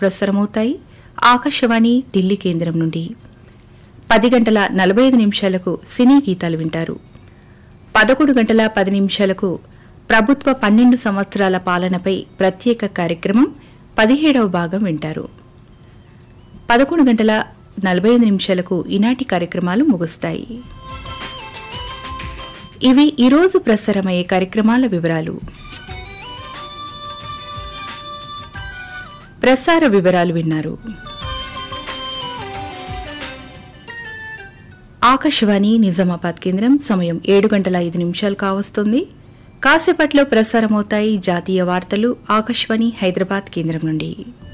ప్రసారమవుతాయి ఆకాశవాణి ఢిల్లీ కేంద్రం నుండి పది గంటల నలభై ఐదు నిమిషాలకు సినీ గీతాలు వింటారు పదకొండు గంటల పది నిమిషాలకు ప్రభుత్వ పన్నెండు సంవత్సరాల పాలనపై ప్రత్యేక కార్యక్రమం పదిహేడవ భాగం వింటారు పదకొండు గంటల నలభై ఐదు నిమిషాలకు ఈనాటి కార్యక్రమాలు ముగుస్తాయి ఇవి ఈరోజు ప్రసారమయ్యే కార్యక్రమాల వివరాలు ప్రసార వివరాలు విన్నారు ఆకాశవాణి నిజామాబాద్ కేంద్రం సమయం ఏడు గంటల ఐదు నిమిషాలు కావస్తుంది కాసేపట్లో ప్రసారమవుతాయి జాతీయ వార్తలు ఆకాశవాణి హైదరాబాద్ కేంద్రం నుండి